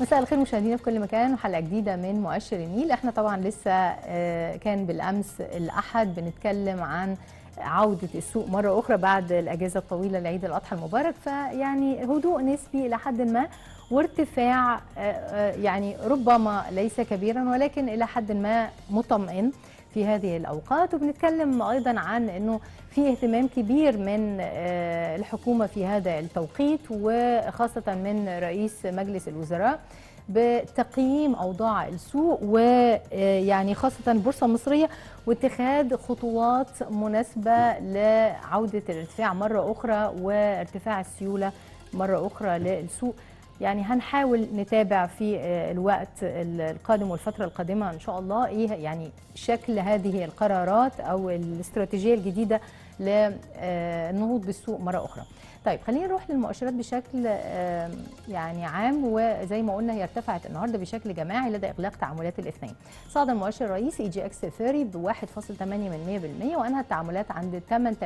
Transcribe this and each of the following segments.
مساء الخير مشاهدينا في كل مكان وحلقه جديده من مؤشر النيل احنا طبعا لسه آه، كان بالامس الاحد بنتكلم عن عودة السوق مرة أخرى بعد الأجازة الطويلة لعيد الأضحى المبارك فيعني هدوء نسبي إلى حد ما وارتفاع آه، آه، يعني ربما ليس كبيرا ولكن إلى حد ما مطمئن في هذه الأوقات وبنتكلم أيضا عن أنه في اهتمام كبير من آه، الحكومة في هذا التوقيت وخاصة من رئيس مجلس الوزراء بتقييم اوضاع السوق ويعني خاصه البورصه المصريه واتخاذ خطوات مناسبه لعوده الارتفاع مره اخرى وارتفاع السيوله مره اخرى للسوق يعني هنحاول نتابع في الوقت القادم والفتره القادمه ان شاء الله ايه يعني شكل هذه القرارات او الاستراتيجيه الجديده للنهوض بالسوق مره اخرى. طيب خلينا نروح للمؤشرات بشكل آم، يعني عام وزي ما قلنا هي ارتفعت النهارده بشكل جماعي لدى اغلاق تعاملات الاثنين. صعد المؤشر الرئيسي اي جي اكس 30 ب 1.8% وانهى التعاملات عند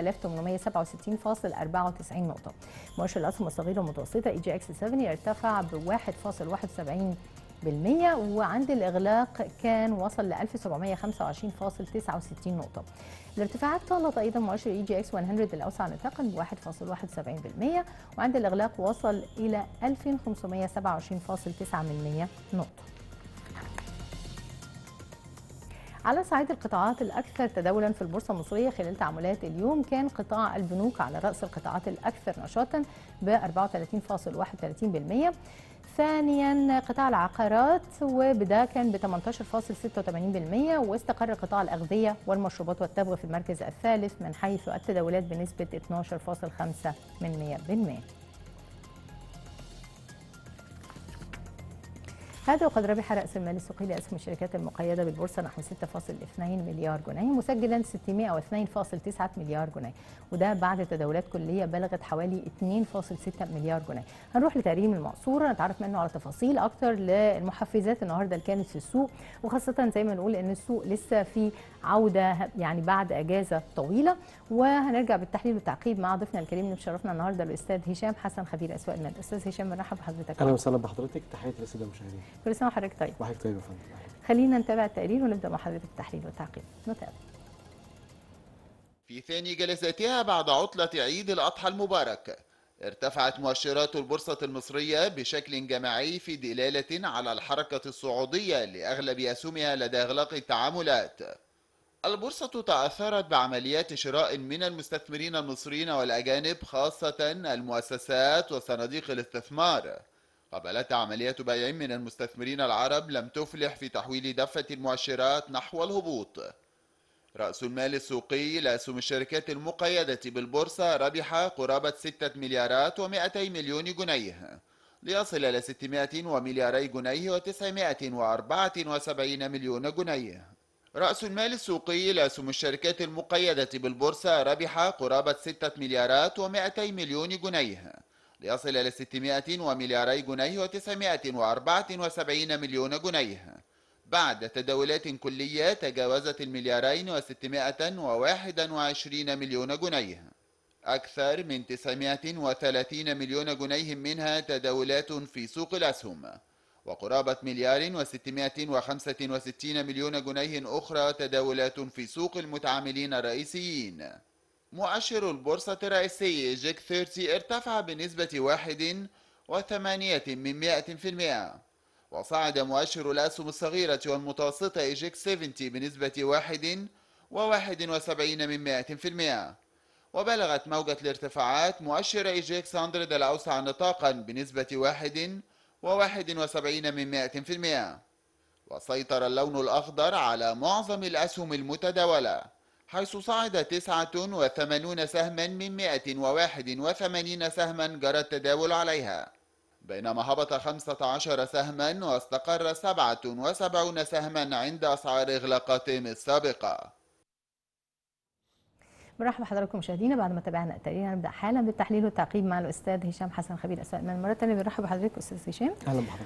8867.94 نقطه. مؤشر الاسهم الصغيره والمتوسطه اي جي اكس 7 ارتفع ب 1.71 بالمية وعند الإغلاق كان وصل ل 1725.69 نقطة الارتفاعات طالت أيضا مؤشر اي جي اكس 100 الأوسع نطاقا ب 1.71% وعند الإغلاق وصل إلى 2527.9 نقطة على صعيد القطاعات الأكثر تداولا في البورصة المصرية خلال تعاملات اليوم كان قطاع البنوك على رأس القطاعات الأكثر نشاطا ب 34.31% ثانيا قطاع العقارات وبدا كان ب 18.86% واستقر قطاع الأغذية والمشروبات والتبغ في المركز الثالث من حيث التداولات بنسبة 12.5% هذا وقد ربح رأس المال السوقي لأسهم الشركات المقيدة بالبورصة نحو 6.2 مليار جنيه مسجلا 602.9 مليار جنيه وده بعد تداولات كلية بلغت حوالي 2.6 مليار جنيه هنروح لتقرير من المقصورة نتعرف منه على تفاصيل أكتر للمحفزات النهاردة اللي كانت في السوق وخاصة زي ما نقول إن السوق لسه في عودة يعني بعد أجازة طويلة وهنرجع بالتحليل والتعقيب مع ضيفنا الكريم اللي مشرفنا النهارده الأستاذ هشام حسن خبير أسواق المال أستاذ هشام مرحب بحضرتك اهلا وسهلا بحضرتك تحياتي للساده المشاهدين كل سنة وحضرتك طيب وحضرتك طيب يا فندم أهلاً. خلينا نتابع التقرير ونبدا مع حضرتك التحليل والتعقيب نتابع في ثاني جلساتها بعد عطلة عيد الأضحى المبارك ارتفعت مؤشرات البورصة المصرية بشكل جماعي في دلالة على الحركة الصعودية لأغلب أسهمها لدى إغلاق التعاملات البورصة تأثرت بعمليات شراء من المستثمرين المصريين والأجانب خاصة المؤسسات وصناديق الاستثمار قبلت عمليات بيع من المستثمرين العرب لم تفلح في تحويل دفة المؤشرات نحو الهبوط رأس المال السوقي لأسهم الشركات المقيدة بالبورصة ربح قرابة 6 مليارات و200 مليون جنيه ليصل إلى 600 وملياري جنيه و974 مليون جنيه رأس المال السوقي لأسهم الشركات المقيدة بالبورصة ربح قرابة 6 مليارات و200 مليون جنيه ليصل إلى 600 وملياري جنيه و974 مليون جنيه بعد تداولات كلية تجاوزت المليارين وستمائة وواحد وعشرين مليون جنيه أكثر من 930 مليون جنيه منها تداولات في سوق الأسهم وقرابة مليار وستمائة وخمسة وستين مليون جنيه أخرى تداولات في سوق المتعاملين الرئيسيين مؤشر البورصة الرئيسي جيك 30 ارتفع بنسبة واحد وثمانية من مائة في المئة وصعد مؤشر الأسهم الصغيرة والمتوسطة إيجيك 70 بنسبة واحد وواحد وسبعين من مائة في المئة وبلغت موجة الارتفاعات مؤشر إيجيك 100 الأوسع نطاقا بنسبة واحد وواحد وسبعين من مائة في المئة وسيطر اللون الأخضر على معظم الأسهم المتداولة حيث صعد تسعة وثمانون سهما من مائة وواحد وثمانين سهما جرى التداول عليها بينما هبط 15 سهما واستقر 77 سهما عند أسعار إغلاقاتهم السابقة برحب بحضراتكم مشاهدينا بعد ما تابعنا التقرير هنبدا حالا بالتحليل والتعقيب مع الاستاذ هشام حسن خبير اسواق المال مره ثانيه بنرحب بحضرتك استاذ هشام اهلا بحضرتك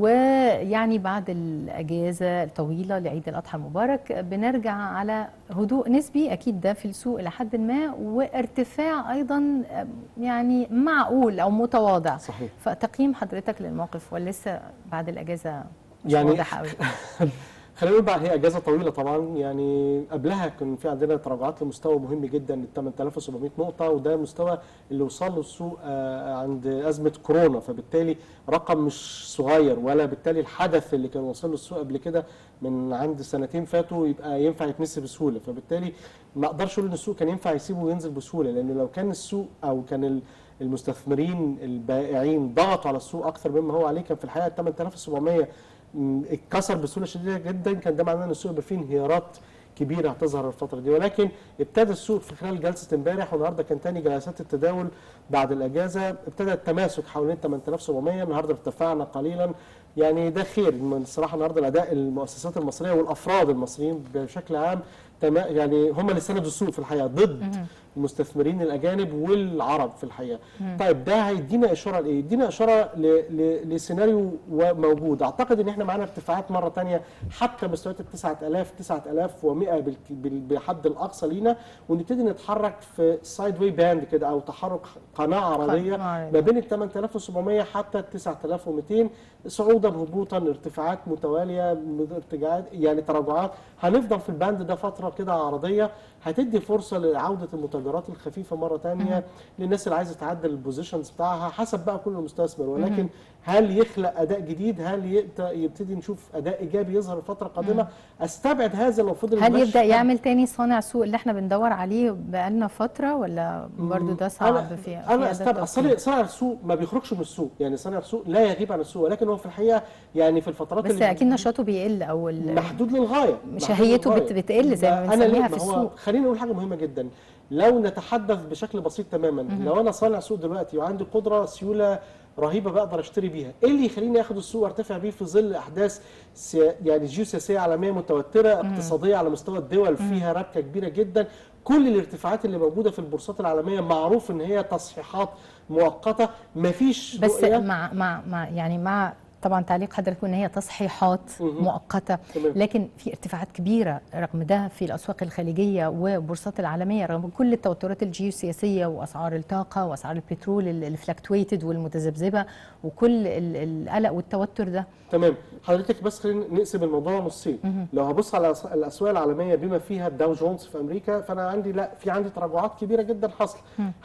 ويعني بعد الاجازه الطويله لعيد الاضحى المبارك بنرجع على هدوء نسبي اكيد ده في السوق الى حد ما وارتفاع ايضا يعني معقول او متواضع صحيح فتقييم حضرتك للموقف ولا لسه بعد الاجازه مش يعني واضح قوي خلينا نقول بقى هي اجازه طويله طبعا يعني قبلها كان في عندنا تراجعات لمستوى مهم جدا ل 8700 نقطه وده مستوى اللي وصل له السوق آه، عند ازمه كورونا فبالتالي رقم مش صغير ولا بالتالي الحدث اللي كان وصل له السوق قبل كده من عند سنتين فاتوا يبقى ينفع يتنسي بسهوله فبالتالي ما اقدرش اقول ان السوق كان ينفع يسيبه وينزل بسهوله لانه لو كان السوق او كان ال- المستثمرين البائعين ضغطوا على السوق اكثر مما هو عليه كان في الحقيقه 8700 م، اتكسر بسهوله شديده جدا كان ده معناه ان السوق يبقى فيه انهيارات كبيره هتظهر الفتره دي ولكن ابتدى السوق في خلال جلسه امبارح والنهارده كان تاني جلسات التداول بعد الاجازه ابتدى التماسك حوالين 8700 النهارده ارتفعنا قليلا يعني ده خير الصراحه النهارده الاداء المؤسسات المصريه والافراد المصريين بشكل عام تما- يعني هم اللي سندوا السوق في الحقيقه ضد المستثمرين الاجانب والعرب في الحقيقه طيب ده هيدينا اشاره لايه يدينا اشاره ل- ل- لسيناريو موجود اعتقد ان احنا معانا ارتفاعات مره تانية حتى مستويات ال 9000 9100 بالك- بال- بحد الاقصى لينا ونبتدي نتحرك في سايد واي باند كده او تحرك قناه عرضيه قناة عرضية. ما بين ال 8700 حتى ال 9200 صعودا هبوطا ارتفاعات متواليه ارتجاعات يعني تراجعات هنفضل في الباند ده فتره كده عرضيه هتدي فرصه لعوده المتاجرات الخفيفه مره تانية للناس اللي عايزه تعدل البوزيشنز بتاعها حسب بقى كل مستثمر ولكن هل يخلق اداء جديد هل يبت- يبتدي نشوف اداء ايجابي يظهر الفتره القادمه استبعد هذا لو فضل هل المشهد- يبدا يعمل تاني صانع سوق اللي احنا بندور عليه بقالنا فتره ولا برضو ده صعب انا في في انا هذا استبعد التوقيت؟ صانع صانع السوق ما بيخرجش من السوق يعني صانع السوق لا يغيب عن السوق ولكن هو في الحقيقه يعني في الفترات بس اللي اكيد نشاطه بيقل او ال- محدود للغايه محدود شهيته للغاية. بت- بتقل زي ما أنا بنسميها ليه؟ في ما هو السوق. خليني اقول حاجه مهمه جدا لو نتحدث بشكل بسيط تماما لو انا صانع سوق دلوقتي وعندي قدره سيوله رهيبه بقدر اشتري بيها ايه اللي يخليني اخد السوق وارتفع بيه في ظل احداث سيا... يعني جيوسياسيه عالميه متوتره اقتصاديه على مستوى الدول فيها ربكه كبيره جدا كل الارتفاعات اللي موجوده في البورصات العالميه معروف ان هي تصحيحات مؤقته مفيش بس رؤية. مع مع مع يعني مع طبعا تعليق حضرتك ان هي تصحيحات مهم. مؤقته تمام. لكن في ارتفاعات كبيره رغم ده في الاسواق الخليجيه والبورصات العالميه رغم كل التوترات الجيوسياسيه واسعار الطاقه واسعار البترول الفلكتويتد والمتذبذبه وكل ال- القلق والتوتر ده تمام حضرتك بس خلينا نقسم الموضوع نصين لو هبص على الأس- الاسواق العالميه بما فيها الداو جونز في امريكا فانا عندي لا في عندي تراجعات كبيره جدا حصل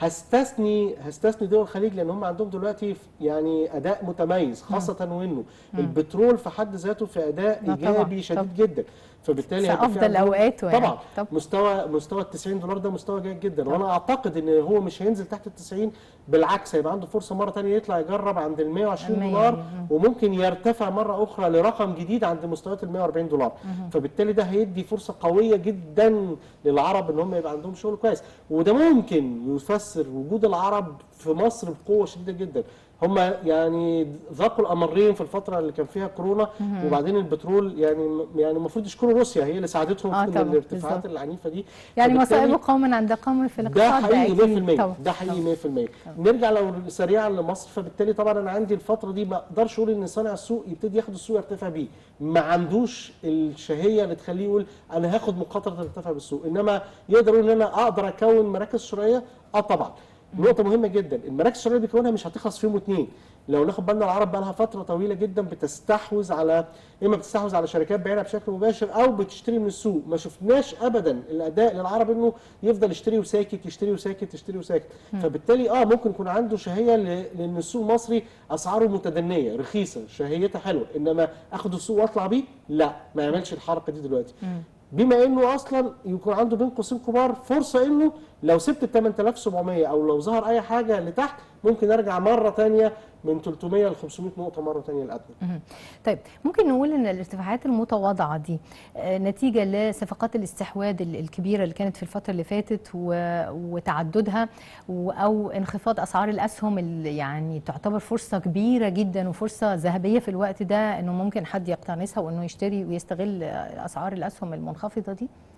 هستثني هستثني دول الخليج لان هم عندهم دلوقتي يعني اداء متميز خاصه وانه البترول في حد ذاته في اداء لا طبعاً، ايجابي شديد جدا فبالتالي في هيبقى في أفضل عندهم- أوقاته يعني. طبعا طب. مستوى مستوى ال 90 دولار ده مستوى جيد جدا وانا اعتقد ان هو مش هينزل تحت ال 90 بالعكس هيبقى عنده فرصه مره ثانيه يطلع يجرب عند ال 120 100 دولار مم. وممكن يرتفع مره اخرى لرقم جديد عند مستويات ال 140 دولار فبالتالي ده هيدي فرصه قويه جدا للعرب ان هم يبقى عندهم شغل كويس وده ممكن يفسر وجود العرب في مصر بقوه شديده جدا هم يعني ذاقوا الامرين في الفتره اللي كان فيها كورونا وبعدين البترول يعني يعني المفروض يشكروا روسيا هي اللي ساعدتهم آه في طبعاً، الارتفاعات بالظبط. العنيفه دي يعني فبالتالي مصائب قوم عند قوم في ده الاقتصاد حقيقي أكيد. 100% طبعاً. ده حقيقي 100% نرجع لو سريعا لمصر فبالتالي طبعا انا عندي الفتره دي ما اقدرش اقول ان صانع السوق يبتدي ياخد السوق يرتفع بيه ما عندوش الشهيه اللي تخليه يقول انا هاخد مخاطره ارتفع بالسوق انما يقدر يقول ان انا اقدر اكون مراكز شرائيه اه طبعا نقطه مهمه جدا المراكز الشرائيه اللي بيكونها مش هتخلص في يوم واثنين لو ناخد بالنا العرب بقى لها فتره طويله جدا بتستحوذ على اما بتستحوذ على شركات بعينها بشكل مباشر او بتشتري من السوق ما شفناش ابدا الاداء للعرب انه يفضل يشتري وساكت يشتري وساكت يشتري وساكت فبالتالي اه ممكن يكون عنده شهيه ل- لان السوق المصري اسعاره متدنيه رخيصه شهيتها حلوه انما اخد السوق واطلع بيه لا ما يعملش الحركه دي دلوقتي بما انه اصلا يكون عنده بين قوسين كبار فرصه انه لو سبت ال 8700 او لو ظهر اي حاجه لتحت ممكن ارجع مره ثانيه من 300 ل 500 نقطه مره ثانيه للادنى مهم. طيب ممكن نقول ان الارتفاعات المتواضعه دي آه، نتيجه لصفقات الاستحواذ ال- الكبيره اللي كانت في الفتره اللي فاتت و- وتعددها و- او انخفاض اسعار الاسهم اللي يعني تعتبر فرصه كبيره جدا وفرصه ذهبيه في الوقت ده انه ممكن حد يقتنصها وانه يشتري ويستغل آه، اسعار الاسهم المنخفضه دي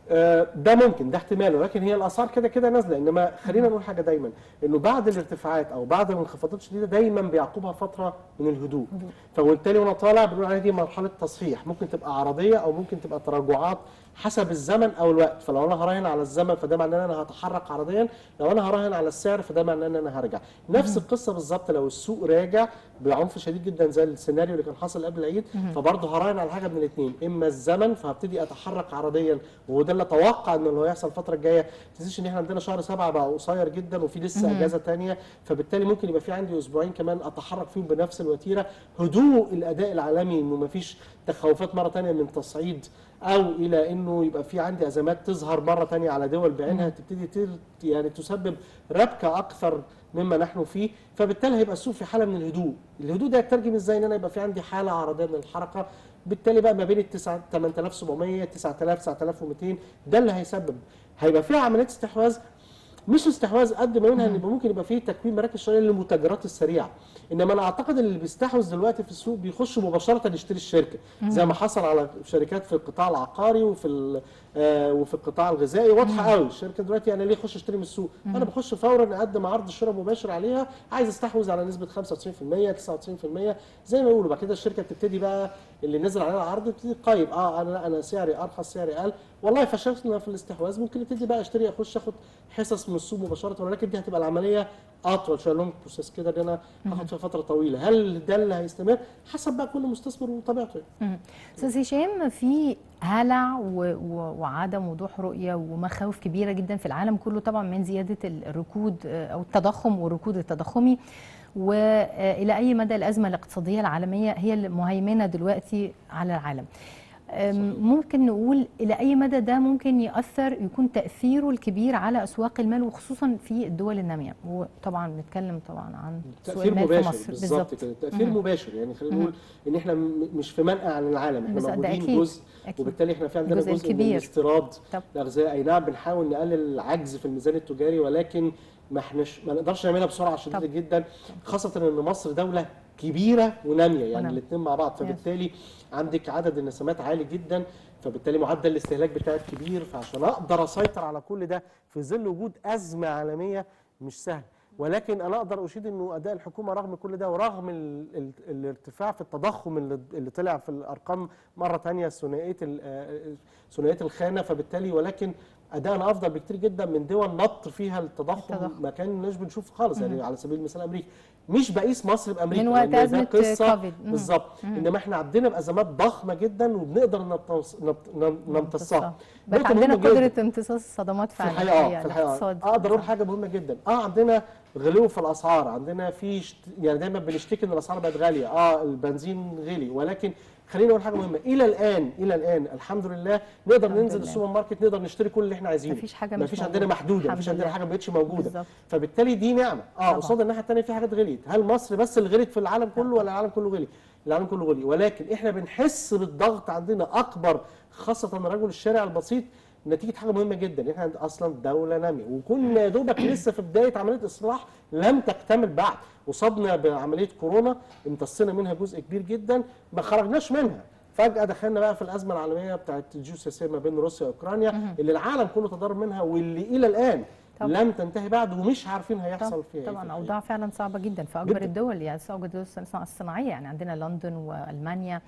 آه، ده ممكن ده احتمال ولكن هي الاسعار كده كده نازله انما خلينا نقول حاجه دايما انه بعد الارتفاعات او بعد الانخفاضات الشديده دايما بيعقبها فتره من الهدوء فبالتالي وانا طالع بنقول عليها دي مرحله تصحيح ممكن تبقى عرضيه او ممكن تبقى تراجعات حسب الزمن او الوقت فلو انا هراهن على الزمن فده معناه ان انا هتحرك عرضيا لو انا هراهن على السعر فده معناه ان انا هرجع نفس القصه بالظبط لو السوق راجع بعنف شديد جدا زي السيناريو اللي كان حاصل قبل العيد فبرضه هراهن على حاجه من الاثنين اما الزمن فهبتدي اتحرك عرضيا وده اللي اتوقع انه اللي هيحصل الفتره الجايه ما تنسيش ان احنا عندنا شهر سبعه بقى قصير جدا وفي لسه اجازه ثانيه فبالتالي ممكن يبقى في عندي اسبوعين كمان اتحرك فيهم بنفس الوتيره هدوء الاداء العالمي انه ما فيش تخوفات مره ثانيه من تصعيد او الى انه يبقى في عندي ازمات تظهر مره ثانيه على دول بعينها تبتدي تر يعني تسبب ربكه اكثر مما نحن فيه فبالتالي هيبقى السوق في حاله من الهدوء الهدوء ده يترجم ازاي ان انا يبقى في عندي حاله عرضيه من الحركه بالتالي بقى ما بين ال 9 8700 9000 9200 ده اللي هيسبب هيبقى فيها عمليه استحواذ مش استحواذ قد ما منها ان يبقى ممكن يبقى فيه تكوين مراكز شرائيه للمتاجرات السريعه انما انا اعتقد اللي بيستحوذ دلوقتي في السوق بيخش مباشره يشتري الشركه زي ما حصل على شركات في القطاع العقاري وفي ال- آه وفي القطاع الغذائي واضحه قوي الشركه دلوقتي انا ليه اخش اشتري من السوق انا بخش فورا اقدم عرض شراء مباشر عليها عايز استحوذ على نسبه 95% 99% زي ما يقولوا بعد كده الشركه بتبتدي بقى اللي نزل عليها العرض تبتدي تقيم اه انا انا سعري ارخص سعري اقل والله فشلنا في الاستحواذ ممكن ابتدي بقى اشتري اخش اخد حصص من السوق مباشره ولكن دي هتبقى العمليه اطول شويه لونج بروسيس كده ان انا هاخد فيها فتره طويله هل ده اللي هيستمر حسب بقى كل مستثمر وطبيعته يعني. استاذ هشام في هلع و- و- وعدم وضوح رؤيه ومخاوف كبيره جدا في العالم كله طبعا من زياده الركود آه، او التضخم والركود التضخمي والى اي مدى الازمه الاقتصاديه العالميه هي المهيمنه دلوقتي على العالم أم، ممكن نقول الى اي مدى ده ممكن ياثر يكون تاثيره الكبير على اسواق المال وخصوصا في الدول الناميه وطبعا بنتكلم طبعا عن سوق تاثير المال في مباشر مصر بالظبط كده تاثير مباشر يعني خلينا نقول ان احنا م- مش في منأى عن العالم احنا بس ده موجودين أكيد. جزء أكيد. وبالتالي احنا في عندنا الجزء جزء من الكبير. الاستيراد طب. الاغذيه اي نعم بنحاول نقلل العجز في الميزان التجاري ولكن ما احناش ما نقدرش نعملها بسرعه شديده طب. جدا خاصه ان مصر دوله كبيره وناميه يعني ونامية. الاثنين مع بعض فبالتالي عندك عدد النسمات عالي جدا فبالتالي معدل الاستهلاك بتاعك كبير فعشان اقدر اسيطر على كل ده في ظل وجود ازمه عالميه مش سهل ولكن انا اقدر اشيد انه اداء الحكومه رغم كل ده ورغم ال ال الارتفاع في التضخم اللي, اللي طلع في الارقام مره ثانيه ثنائيه ال- آه، ثنائيه الخانه فبالتالي ولكن ادائنا افضل بكتير جدا من دول نط فيها التضخم, التضخم. ما كانش بنشوفه خالص يعني على سبيل المثال امريكا مش بقيس مصر بامريكا من وقت لأن ده أزمة قصة كوفيد. مم. بالظبط انما احنا عدينا بازمات ضخمه جدا وبنقدر نمتص- نمت- نم- نمتصها بقى نقطة عندنا مهمة جداً. قدره امتصاص الصدمات في فعلا الحقيقه هي اه في الحقيقه الاقتصاد. اقدر اقول حاجه مهمه جدا اه عندنا غلو في الاسعار عندنا في شت... يعني دايما بنشتكي ان الاسعار بقت غاليه اه البنزين غلي ولكن خليني اقول حاجه مهمه الى الان الى الان الحمد لله نقدر الحمد ننزل لله. السوبر ماركت نقدر نشتري كل اللي احنا عايزينه مفيش حاجة مش مفيش عندنا موجودة. محدوده الحمد مفيش عندنا لله. حاجه ما بقتش موجوده بالظبط. فبالتالي دي نعمه اه طبعاً. قصاد الناحيه الثانيه في حاجات غليت هل مصر بس اللي غلت في العالم كله ولا العالم كله غلي العالم كله غلي ولكن احنا بنحس بالضغط عندنا اكبر خاصه رجل الشارع البسيط نتيجه حاجه مهمه جدا احنا اصلا دوله ناميه وكنا يا دوبك لسه في بدايه عمليه اصلاح لم تكتمل بعد وصبنا بعمليه كورونا امتصينا منها جزء كبير جدا ما خرجناش منها فجاه دخلنا بقى في الازمه العالميه بتاعت الجيوسياسيه ما بين روسيا واوكرانيا اللي العالم كله تضرر منها واللي الى الان طبعاً. لم تنتهي بعد ومش عارفين هيحصل طب- فيها إيه في طبعا الحقيقة. اوضاع فعلا صعبه جدا في اكبر جداً. الدول يعني سواء الدول الصناعه الصناعيه يعني عندنا لندن والمانيا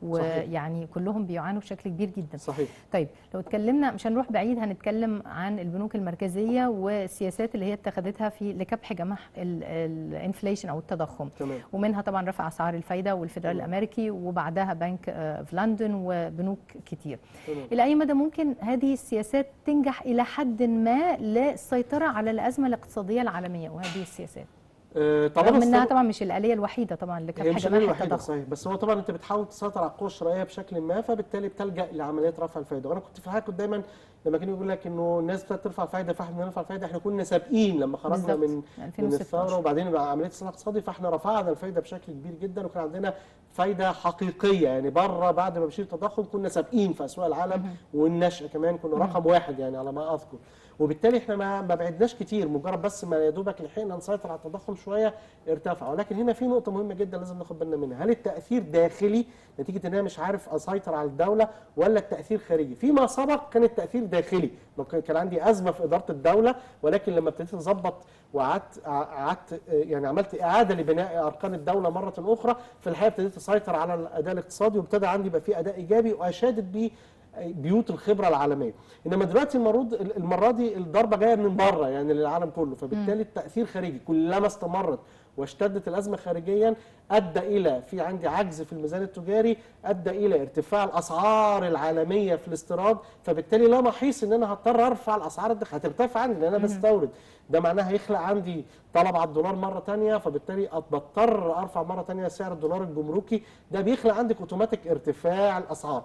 ويعني كلهم بيعانوا بشكل كبير جدا صحيح طيب لو اتكلمنا مش هنروح بعيد هنتكلم عن البنوك المركزيه والسياسات اللي هي اتخذتها في لكبح جماح الانفليشن او التضخم تمام ومنها طبعا رفع اسعار الفايده والفدرالي تمام. الامريكي وبعدها بنك آه، في لندن وبنوك كتير تمام الى اي مدى ممكن هذه السياسات تنجح الى حد ما للسيطره على الازمه الاقتصاديه العالميه وهذه السياسات آه، طبعا رغم انها السبب- طبعا مش الاليه الوحيده طبعا هي لكبح مش الآلية جماح الوحيدة التضخم صحيح بس هو طبعا انت بتحاول تسيطر على القوة الشرائية بشكل ما فبالتالي بتلجأ لعمليات رفع الفايدة وانا كنت في الحقيقة كنت دايما لما كانوا يقول لك انه الناس ابتدت ترفع الفايدة فاحنا نرفع الفايدة احنا كنا سابقين لما خرجنا بالظبط. من من 2016. الثورة وبعدين بقى عملية اصلاح اقتصادي فاحنا رفعنا الفايدة بشكل كبير جدا وكان عندنا فايدة حقيقية يعني بره بعد ما بشير التضخم كنا سابقين في اسواق العالم والنشأة كمان كنا رقم واحد يعني على ما اذكر وبالتالي احنا ما ما بعدناش كتير مجرد بس ما يا دوبك لحقنا نسيطر على التضخم شويه ارتفع ولكن هنا في نقطه مهمه جدا لازم ناخد بالنا منها هل التاثير داخلي نتيجه ان انا مش عارف اسيطر على الدوله ولا التاثير خارجي فيما سبق كان التاثير داخلي كان عندي ازمه في اداره الدوله ولكن لما ابتديت اظبط وقعدت قعدت يعني عملت اعاده لبناء اركان الدوله مره اخرى في الحقيقه ابتديت اسيطر على الاداء الاقتصادي وابتدى عندي يبقى في اداء ايجابي واشادت بيه بيوت الخبره العالميه انما دلوقتي المرود المره دي الضربه جايه من بره يعني للعالم كله فبالتالي التاثير خارجي كلما استمرت واشتدت الازمه خارجيا ادى الى في عندي عجز في الميزان التجاري ادى الى ارتفاع الاسعار العالميه في الاستيراد فبالتالي لا محيص ان انا هضطر ارفع الاسعار الداخليه هترتفع عندي لان انا بستورد ده معناه هيخلق عندي طلب على الدولار مره ثانيه فبالتالي بضطر ارفع مره ثانيه سعر الدولار الجمركي ده بيخلق عندك اوتوماتيك ارتفاع الاسعار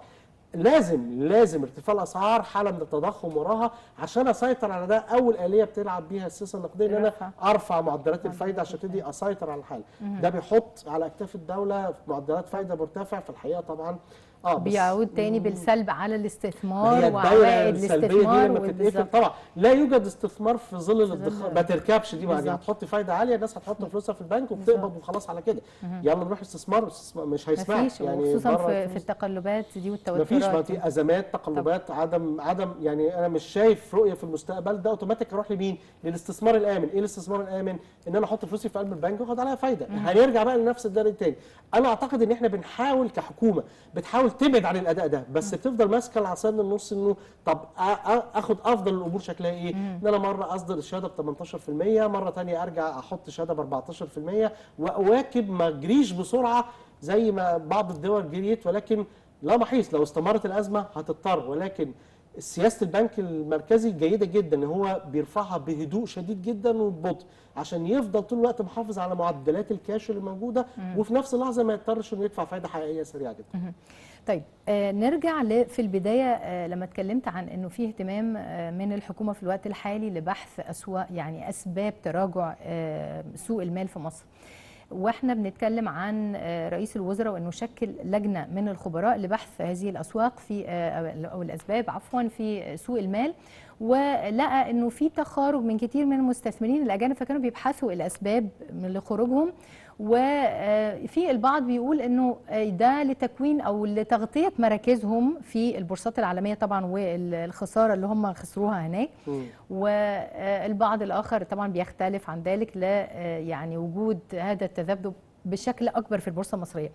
لازم لازم ارتفاع الاسعار حاله من التضخم وراها عشان اسيطر على ده اول اليه بتلعب بيها السياسه النقديه ان انا ارفع معدلات الفايده عشان ابتدي اسيطر على الحاله ده بيحط على اكتاف الدوله معدلات فايده مرتفعه في الحقيقه طبعا اه بيعود تاني بالسلب على الاستثمار هي وعوائد السلبيه دي الاستثمار لما تتقفل طبعا لا يوجد استثمار في ظل الادخار ما تركبش دي بعدين بالظبط. هتحط فايده عاليه الناس هتحط فلوسها في البنك وبتقبض وخلاص على كده يلا نروح استثمار استثمار مش هيسمع مفيش وخصوصا في, في التقلبات دي والتوترات مفيش ما دي. في ازمات تقلبات عدم عدم يعني انا مش شايف رؤيه في المستقبل ده اوتوماتيك اروح لمين؟ للاستثمار الامن، ايه الاستثمار الامن؟ ان انا احط فلوسي في قلب البنك واخد عليها فايده، هنرجع بقى لنفس الدرجه تاني. انا اعتقد ان احنا بنحاول كحكومه بتحاول تبعد عن الاداء ده بس بتفضل ماسكه العصايه من النص انه طب أ- أ- اخد افضل الامور شكلها ايه؟ ان انا مره اصدر الشهاده ب 18% مره ثانيه ارجع احط شهاده ب 14% واواكب ما اجريش بسرعه زي ما بعض الدول جريت ولكن لا محيص لو استمرت الازمه هتضطر ولكن سياسه البنك المركزي جيده جدا ان هو بيرفعها بهدوء شديد جدا وببطء عشان يفضل طول الوقت محافظ على معدلات الكاش اللي موجوده وفي نفس اللحظه ما يضطرش انه يدفع فايده حقيقيه سريعه جدا. طيب آه نرجع ل- في البدايه آه لما اتكلمت عن انه في اهتمام آه من الحكومه في الوقت الحالي لبحث اسواق يعني اسباب تراجع آه سوق المال في مصر. واحنا بنتكلم عن آه، رئيس الوزراء وانه شكل لجنه من الخبراء لبحث هذه الاسواق في آه، او الاسباب عفوا في سوق المال ولقى انه في تخارج من كتير من المستثمرين الاجانب فكانوا بيبحثوا الاسباب من لخروجهم وفي البعض بيقول انه ده لتكوين او لتغطيه مراكزهم في البورصات العالميه طبعا والخساره اللي هم خسروها هناك والبعض الاخر طبعا بيختلف عن ذلك لا يعني وجود هذا التذبذب بشكل اكبر في البورصه المصريه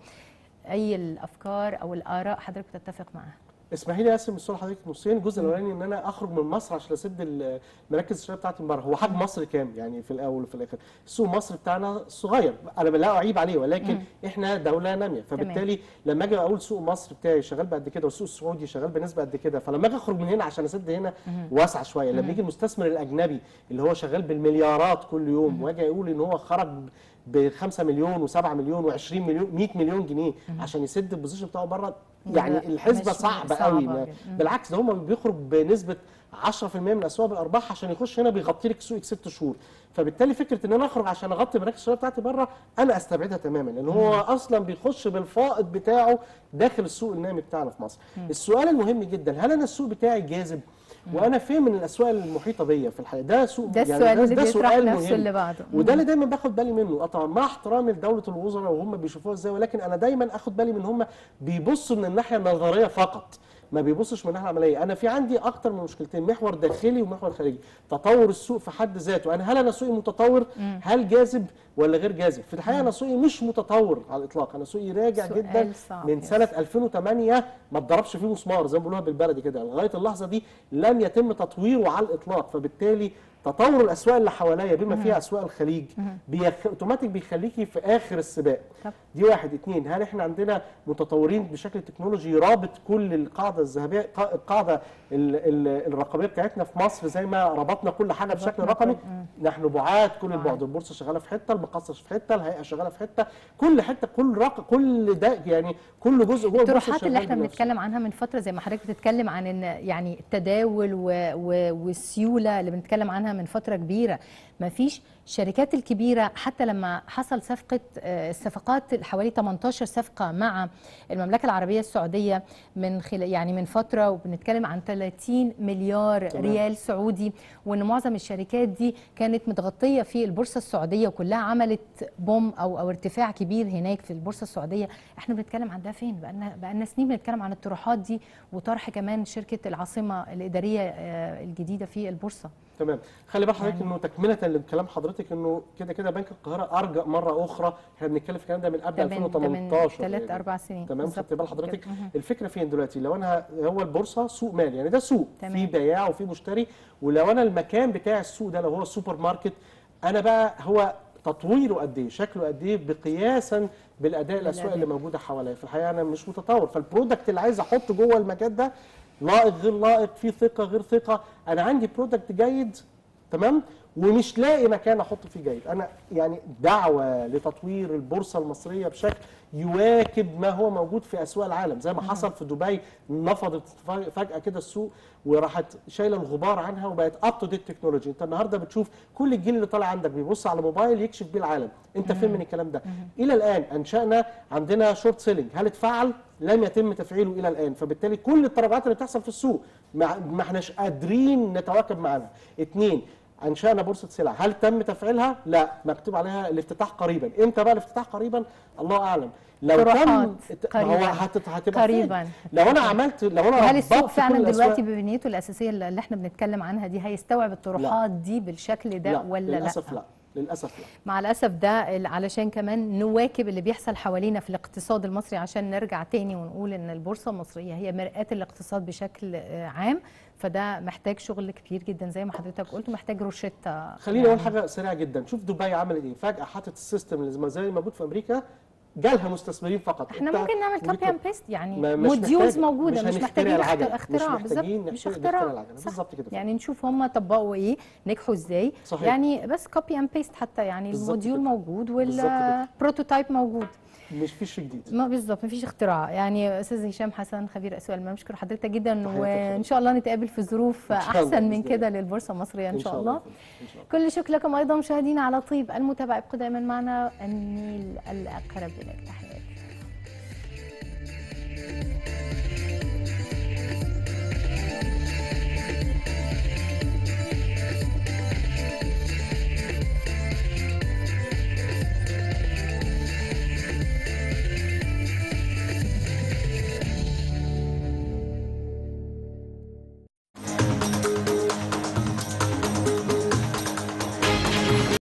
اي الافكار او الاراء حضرتك بتتفق معها اسمحي لي اقسم السؤال لحضرتك نصين الجزء الاولاني ان انا اخرج من مصر عشان اسد المراكز الشباب بتاعتي من بره هو حجم مصر كام يعني في الاول وفي الاخر السوق المصري بتاعنا صغير انا لا اعيب عليه ولكن احنا دوله ناميه فبالتالي لما اجي اقول سوق مصر بتاعي شغال بقد كده والسوق السعودي شغال بنسبه قد كده فلما اجي اخرج من هنا عشان اسد هنا واسع شويه لما يجي المستثمر الاجنبي اللي هو شغال بالمليارات كل يوم واجي يقول ان هو خرج ب 5 مليون و7 مليون و20 مليون 100 مليون جنيه عشان يسد البوزيشن بتاعه بره يعني لا، الحسبه مش- صعبه صعبة قوي ما- جدا. مم. بالعكس ده هم بيخرج بنسبه 10% من اسواق الارباح عشان يخش هنا بيغطي لك سوقك ست شهور فبالتالي فكره ان انا اخرج عشان اغطي مراكز الشباب بتاعتي بره انا استبعدها تماما لان هو اصلا بيخش بالفائض بتاعه داخل السوق النامي بتاعنا في مصر السؤال المهم جدا هل انا السوق بتاعي جاذب وانا فين من الاسواق المحيطه بيا في الحقيقه ده سوق ده السؤال اللي بيطرح سؤال نفسه مهم. اللي بعده. وده اللي دايما باخد بالي منه طبعا مع احترامي لدوله الوزراء وهم بيشوفوها ازاي ولكن انا دايما اخد بالي من هم بيبصوا من الناحيه النظريه فقط ما بيبصش من الناحيه العمليه انا في عندي اكتر من مشكلتين محور داخلي ومحور خارجي تطور السوق في حد ذاته انا هل انا سوقي متطور هل جاذب ولا غير جاذب في الحقيقه انا سوقي مش متطور على الاطلاق انا سوقي راجع سؤال جدا صعب من يس. سنه 2008 ما اتضربش فيه مسمار زي ما بيقولوها بالبلدي كده لغايه اللحظه دي لم يتم تطويره على الاطلاق فبالتالي تطور الاسواق اللي حواليا بما فيها اسواق الخليج بيخ... اوتوماتيك بيخليكي في اخر السباق طب. دي واحد اتنين هل احنا عندنا متطورين بشكل تكنولوجي رابط كل القاعده الذهبيه قا- القاعده ال... ال... الرقميه بتاعتنا في مصر زي ما ربطنا كل حاجه بشكل ربطنا رقمي كل- نحن بعاد كل بعاد. البعد البورصه شغاله في حته المقاصه في حته الهيئه شغاله في حته كل حته كل رق... كل ده يعني كل جزء جوه البورصه الطروحات اللي شغال احنا بنفسه. بنتكلم عنها من فتره زي ما حضرتك بتتكلم عن ان يعني التداول و... و... والسيوله اللي بنتكلم عنها من فتره كبيره ما فيش الشركات الكبيره حتى لما حصل صفقه آه، الصفقات حوالي 18 صفقه مع المملكه العربيه السعوديه من خلال يعني من فتره وبنتكلم عن 30 مليار تمام. ريال سعودي وان معظم الشركات دي كانت متغطيه في البورصه السعوديه وكلها عملت بوم او او ارتفاع كبير هناك في البورصه السعوديه احنا بنتكلم عن ده فين بقالنا بقالنا سنين بنتكلم عن الطروحات دي وطرح كمان شركه العاصمه الاداريه آه، الجديده في البورصه تمام خلي بال حضرتك يعني- انه تكمله لكلام حضرتك انه كده كده بنك القاهره ارجع مره اخرى احنا بنتكلم في الكلام ده من قبل ده من ده من 2018 ثلاث يعني. اربع سنين تمام بالظبط خدت بال حضرتك كده. مهم. الفكره فين دلوقتي لو انا هو البورصه سوق مال يعني ده سوق تمام. في بياع وفي مشتري ولو انا المكان بتاع السوق ده لو هو السوبر ماركت انا بقى هو تطويره قد ايه شكله قد ايه بقياسا بالاداء الاسواق بالأداء. اللي موجوده حواليا في الحقيقه انا مش متطور فالبرودكت اللي عايز احطه جوه المكان ده لائق غير لائق فيه ثقه غير ثقه انا عندي برودكت جيد تمام ومش لاقي مكان احط فيه جيد انا يعني دعوه لتطوير البورصه المصريه بشكل يواكب ما هو موجود في اسواق العالم زي ما حصل في دبي نفضت ف- فجاه كده السوق وراحت شايله الغبار عنها وبقت اب تو ديت تكنولوجي انت النهارده بتشوف كل الجيل اللي طالع عندك بيبص على موبايل يكشف بيه العالم انت فين من الكلام ده الى الان انشانا عندنا شورت سيلينج هل اتفعل لم يتم تفعيله الى الان فبالتالي كل التراجعات اللي بتحصل في السوق ما ما احناش قادرين نتواكب معاها اثنين انشانا بورصه سلع هل تم تفعيلها لا مكتوب عليها الافتتاح قريبا امتى بقى الافتتاح قريبا الله اعلم لو طروحات تم ما هو قريباً. هت- هتبقى فين؟ قريبا لو انا عملت لو انا وهل السوق ربطت كل فعلا الأسواق- دلوقتي ببنيته الاساسيه اللي اللي احنا بنتكلم عنها دي هيستوعب الطروحات دي بالشكل ده لا ولا لا للاسف لا للاسف لا مع الاسف ده ال- علشان كمان نواكب اللي بيحصل حوالينا في الاقتصاد المصري عشان نرجع تاني ونقول ان البورصه المصريه هي مرآة الاقتصاد بشكل آه، عام فده محتاج شغل كبير جدا زي ما حضرتك قلت ومحتاج روشته خليني اقول حاجه سريعه جدا شوف دبي عملت ايه فجاه حطت السيستم اللي زي- زي اللي موجود في امريكا جالها مستثمرين فقط احنا أنت ممكن نعمل كوبي وبيكون- اند بيست يعني ما- مش موديولز محتاجة. موجوده مش, هنخترع محتاجين العجلة. اخت- اختراع مش بالظبط محتاجين مش نخترع اختراع العجلة. صح. بالظبط كده يعني نشوف هم طبقوا ايه نجحوا ازاي صحيح. يعني بس كوبي اند بيست حتى يعني بالظبط الموديول كده. موجود بالظبط كده. والبروتوتايب موجود مش فيش جديد ما بالظبط مفيش اختراع يعني استاذ هشام حسن خبير اسواق المال بشكر حضرتك جدا تحياتي وان لحضرتك. شاء الله نتقابل في ظروف إن شاء الله احسن من بإذن كده الله. للبورصه المصريه ان شاء الله يا فندم. ان شاء الله كل شكر لكم ايضا مشاهدينا على طيب المتابعه ابقوا دائما معنا النيل الاقرب اليك تحياتي